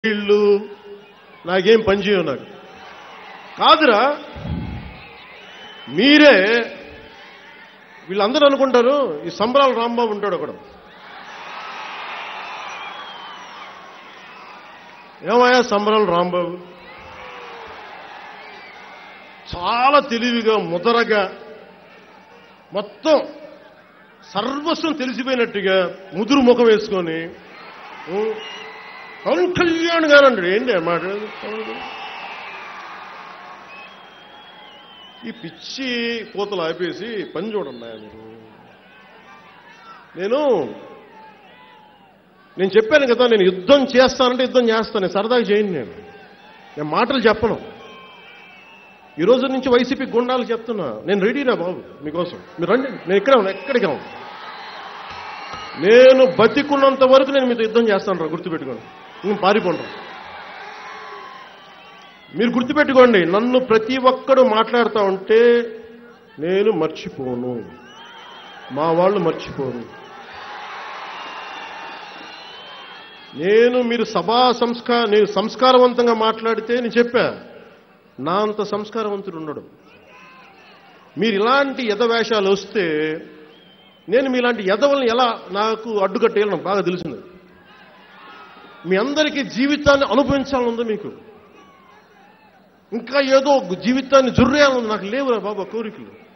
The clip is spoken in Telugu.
వీళ్ళు నాకేం పని చేయవు నాకు కాదురా మీరే వీళ్ళందరూ అనుకుంటారు ఈ సంబరాల రాంబాబు ఉంటాడు ఒకడు ఏమయ్యా సంబరాల రాంబాబు చాలా తెలివిగా ముదరగా మొత్తం సర్వస్వం తెలిసిపోయినట్టుగా ముదురు ముఖం వేసుకొని ఉం, పవన్ కళ్యాణ్ గారు అంటాడు ఏంటి ఆ మాట ఈ పిచ్చి పూతలు ఆపేసి పని చూడండి ఆయన మీరు నేను నేను చెప్పాను కదా నేను యుద్ధం చేస్తానంటే యుద్ధం చేస్తాను నేను సరదాగా చేయను నేను నేను మాటలు చెప్పను ఈ రోజు నుంచి వైసీపీ గుండాలు చెప్తున్నా నేను రెడీనా బాబు మీకోసం మీరు రండి నేను ఇక్కడే ఉన్నా ఎక్కడికి ఉన్నా నేను బతికున్నంత వరకు నేను మీతో యుద్ధం చేస్తాను రా గుర్తుపెట్టుకోండి నేను పారిపోండి మీరు గుర్తుపెట్టుకోండి నన్ను ప్రతి ఒక్కడు మాట్లాడుతూ ఉంటే నేను మర్చిపోను మా వాళ్ళు మర్చిపోను నేను మీరు సభా సంస్కార నేను సంస్కారవంతంగా మాట్లాడితే నేను చెప్పా నా అంత సంస్కారవంతుడు ఉండడు మీరు ఇలాంటి యథవేషాలు వస్తే నేను మీలాంటి యదవల్ని ఎలా నాకు అడ్డుకట్టేయాలని నాకు బాగా తెలిసింది మీ అందరికీ జీవితాన్ని అనుభవించాలని ఉంది మీకు ఇంకా ఏదో ఒక జీవితాన్ని జుర్రేయాలని నాకు లేవురా బాబా కోరికలు